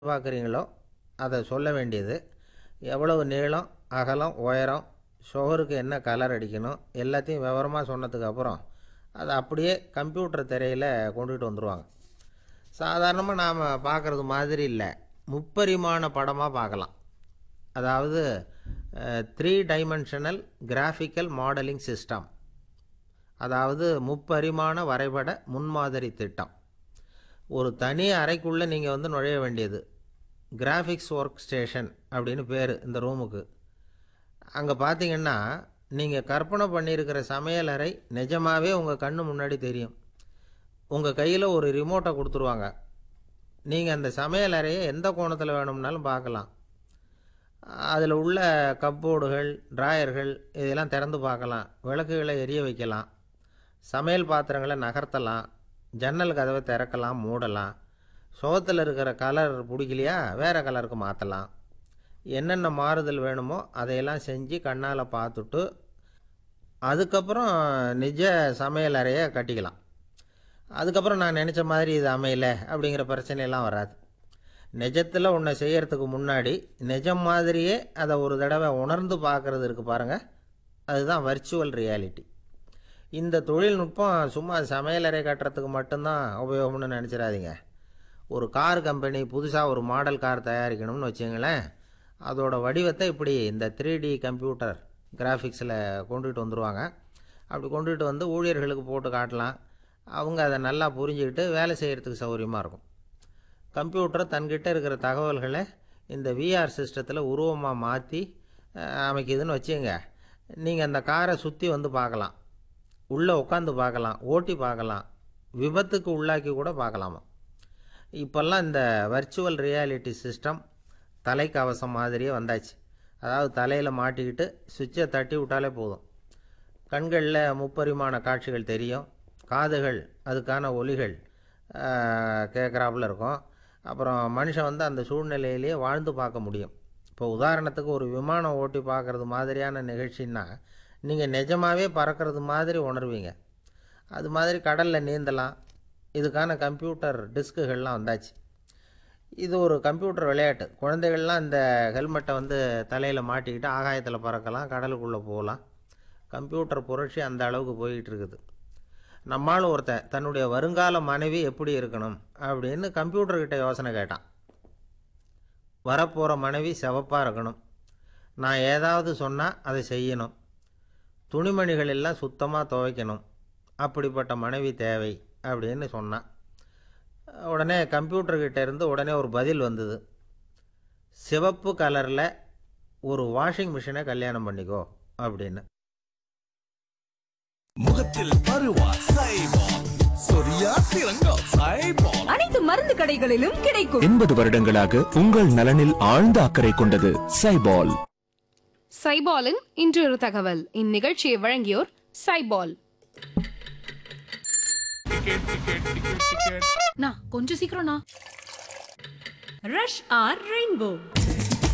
பார்க்குறீங்களோ அதை சொல்ல வேண்டியது எவ்வளவு நீளம் அகலம் உயரம் ஷோருக்கு என்ன கலர் அடிக்கணும் எல்லாத்தையும் விவரமாக சொன்னதுக்கு அப்புறம் அதை அப்படியே கம்ப்யூட்டர் திரையில் கொண்டுகிட்டு வந்துடுவாங்க சாதாரணமாக நாம் பார்க்குறது மாதிரி இல்லை முப்பரிமாண படமாக பார்க்கலாம் அதாவது three dimensional graphical modeling system அதாவது முப்பரிமாண வரைபட முன்மாதிரி திட்டம் ஒரு தனி அறைக்குள்ளே நீங்கள் வந்து நுழைய வேண்டியது கிராஃபிக்ஸ் ஒர்க் ஸ்டேஷன் அப்படின்னு பேர் இந்த ரூமுக்கு அங்கே பார்த்தீங்கன்னா நீங்கள் கற்பனை பண்ணியிருக்கிற சமையல் அறை நிஜமாகவே உங்கள் கண்ணு முன்னாடி தெரியும் உங்கள் கையில் ஒரு ரிமோட்டை கொடுத்துருவாங்க நீங்கள் அந்த சமையல் அறையை எந்த கோணத்தில் வேணும்னாலும் பார்க்கலாம் அதில் உள்ள கப்போர்டுகள் டிராயர்கள் இதெல்லாம் திறந்து பார்க்கலாம் விளக்குகளை எரிய வைக்கலாம் சமையல் பாத்திரங்களை நகர்த்தலாம் ஜன்னல் கதவை திறக்கலாம் மூடலாம் சோத்தில் இருக்கிற கலர் பிடிக்கலையா வேறு கலருக்கு மாற்றலாம் என்னென்ன மாறுதல் வேணுமோ அதையெல்லாம் செஞ்சு கண்ணால் பார்த்துட்டு அதுக்கப்புறம் நிஜ சமையல் அறையை கட்டிக்கலாம் அதுக்கப்புறம் நான் நினச்ச மாதிரி இது அமையல அப்படிங்கிற பிரச்சனையெல்லாம் வராது நிஜத்தில் ஒன்றை செய்யறதுக்கு முன்னாடி நிஜம் மாதிரியே அதை ஒரு தடவை உணர்ந்து பார்க்குறது இருக்குது பாருங்கள் அதுதான் வர்ச்சுவல் ரியாலிட்டி இந்த தொழில்நுட்பம் சும்மா சமையலறை கட்டுறதுக்கு மட்டும்தான் உபயோகம்னு நினச்சிடாதீங்க ஒரு கார் கம்பெனி புதுசாக ஒரு மாடல் கார் தயாரிக்கணும்னு வச்சுங்களேன் அதோட வடிவத்தை இப்படி இந்த த்ரீ டி கம்ப்யூட்டர் கிராஃபிக்ஸில் கொண்டுகிட்டு வந்துடுவாங்க அப்படி கொண்டுகிட்டு வந்து ஊழியர்களுக்கு போட்டு காட்டலாம் அவங்க அதை நல்லா புரிஞ்சுக்கிட்டு வேலை செய்கிறதுக்கு சௌகரியமாக இருக்கும் கம்ப்யூட்டர் தன்கிட்ட இருக்கிற தகவல்களை இந்த விஆர் சிஸ்டத்தில் உருவமாக மாற்றி அமைக்குதுன்னு வச்சுங்க நீங்கள் அந்த காரை சுற்றி வந்து பார்க்கலாம் உள்ளே உட்காந்து பார்க்கலாம் ஓட்டி பார்க்கலாம் விபத்துக்கு உள்ளாக்கி கூட பார்க்கலாமா இப்போல்லாம் இந்த வர்ச்சுவல் ரியாலிட்டி சிஸ்டம் தலைக்கவசம் மாதிரியே வந்தாச்சு அதாவது தலையில் மாட்டிக்கிட்டு சுவிட்சை தட்டி விட்டாலே போதும் கண்களில் முப்பரிமாண காட்சிகள் தெரியும் காதுகள் அதுக்கான ஒலிகள் கேட்குறாப்புல இருக்கும் அப்புறம் மனுஷன் வந்து அந்த சூழ்நிலையிலேயே வாழ்ந்து பார்க்க முடியும் இப்போ உதாரணத்துக்கு ஒரு விமானம் ஓட்டி பார்க்குறது மாதிரியான நிகழ்ச்சின்னா நீங்கள் நிஜமாகவே பறக்கிறது மாதிரி உணர்வீங்க அது மாதிரி கடலில் நீந்தலாம் இதுக்கான கம்ப்யூட்டர் டிஸ்க்குகள்லாம் வந்தாச்சு இது ஒரு கம்ப்யூட்டர் விளையாட்டு குழந்தைகள்லாம் இந்த ஹெல்மெட்டை வந்து தலையில் மாட்டிக்கிட்டு ஆகாயத்தில் பறக்கலாம் கடலுக்குள்ளே போகலாம் கம்ப்யூட்டர் புரட்சி அந்த அளவுக்கு போய்கிட்டு இருக்குது நம்மளும் ஒருத்தன் தன்னுடைய வருங்கால மனைவி எப்படி இருக்கணும் அப்படின்னு கம்ப்யூட்டர்கிட்ட யோசனை கேட்டான் வரப்போகிற மனைவி சிவப்பாக இருக்கணும் நான் ஏதாவது சொன்னால் அதை செய்யணும் துணிமணிகள் எல்லாம் சுத்தமாக துவைக்கணும் அப்படிப்பட்ட மனைவி தேவை அப்படின்னு சொன்னான் உடனே கம்ப்யூட்டர்கிட்ட இருந்து உடனே ஒரு பதில் வந்தது சிவப்பு கலரில் ஒரு வாஷிங் மிஷினை கல்யாணம் பண்ணிக்கோ அப்படின்னு முகத்தில் பருவா சைபால் சொரியா சிறங்கா சைபால் அனைத்து மருந்து கடைகளிலும் கிடைக்கும் எண்பது வருடங்களாக உங்கள் நலனில் ஆழ்ந்த அக்கறை கொண்டது சைபால் சைபாலின் இன்றொரு தகவல் இந்நிகழ்ச்சியை வழங்கியோர் சைபால் நான் கொஞ்சம் சீக்கிரம்ண்ணா ரஷ் ஆர் ரெயின்போ